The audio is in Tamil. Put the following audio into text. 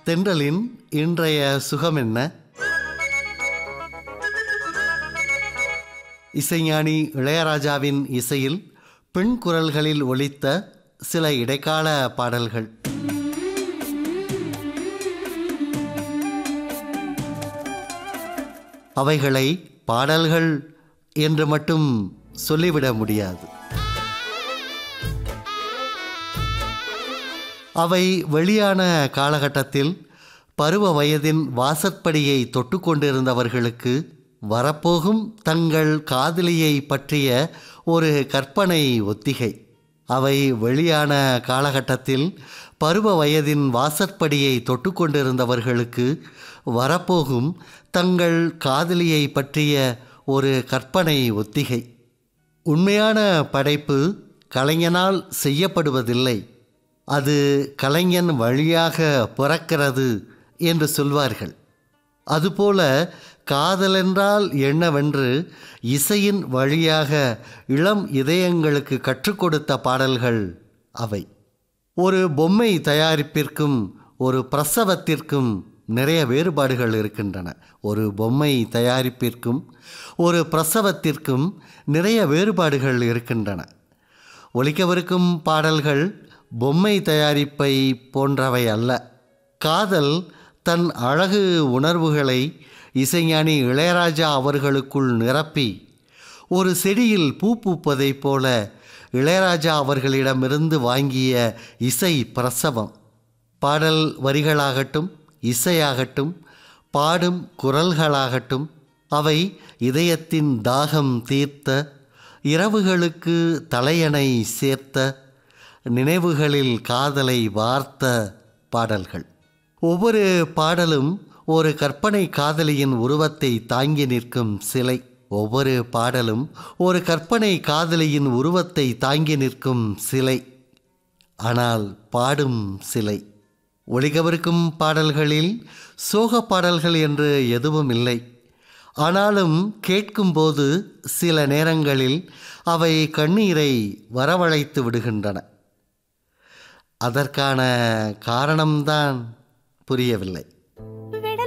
தென்றலின் இன்றைய சுகம் என்ன இசைஞானி இளையராஜாவின் இசையில் பெண் குரல்களில் ஒலித்த சில இடைக்கால பாடல்கள் அவைகளை பாடல்கள் என்று மட்டும் சொல்லிவிட முடியாது அவை வெளியான காலகட்டத்தில் பருவ வயதின் வாசற்படியை தொட்டு கொண்டிருந்தவர்களுக்கு வரப்போகும் தங்கள் காதலியை பற்றிய ஒரு கற்பனை ஒத்திகை அவை வெளியான காலகட்டத்தில் பருவ வயதின் வாசற்படியை தொட்டு கொண்டிருந்தவர்களுக்கு வரப்போகும் தங்கள் காதலியை பற்றிய ஒரு கற்பனை ஒத்திகை உண்மையான படைப்பு கலைஞனால் செய்யப்படுவதில்லை அது கலைஞன் வழியாக பிறக்கிறது என்று சொல்வார்கள் அதுபோல காதலென்றால் என்னவென்று இசையின் வழியாக இளம் இதயங்களுக்கு கற்றுக் கொடுத்த பாடல்கள் அவை ஒரு பொம்மை தயாரிப்பிற்கும் ஒரு பிரசவத்திற்கும் நிறைய வேறுபாடுகள் இருக்கின்றன ஒரு பொம்மை தயாரிப்பிற்கும் ஒரு பிரசவத்திற்கும் நிறைய வேறுபாடுகள் இருக்கின்றன ஒலிக்கவிருக்கும் பாடல்கள் பொம்மை தயாரிப்பை போன்றவை அல்ல காதல் தன் அழகு உணர்வுகளை இசைஞானி இளையராஜா அவர்களுக்குள் நிரப்பி ஒரு செடியில் பூ பூப்பதைப் போல இளையராஜா அவர்களிடமிருந்து வாங்கிய இசை பிரசவம் பாடல் வரிகளாகட்டும் இசையாகட்டும் பாடும் குரல்களாகட்டும் அவை இதயத்தின் தாகம் தீர்த்த இரவுகளுக்கு தலையணை சேர்த்த நினைவுகளில் காதலை வார்த்த பாடல்கள் ஒவ்வொரு பாடலும் ஒரு கற்பனை காதலியின் உருவத்தை தாங்கி நிற்கும் சிலை ஒவ்வொரு பாடலும் ஒரு கற்பனை காதலியின் உருவத்தை தாங்கி நிற்கும் சிலை ஆனால் பாடும் சிலை ஒளிகவிருக்கும் பாடல்களில் சோக பாடல்கள் என்று எதுவும் இல்லை ஆனாலும் கேட்கும்போது சில நேரங்களில் அவை கண்ணீரை வரவழைத்து விடுகின்றன அதற்கான காரணம்தான் புரியவில்லை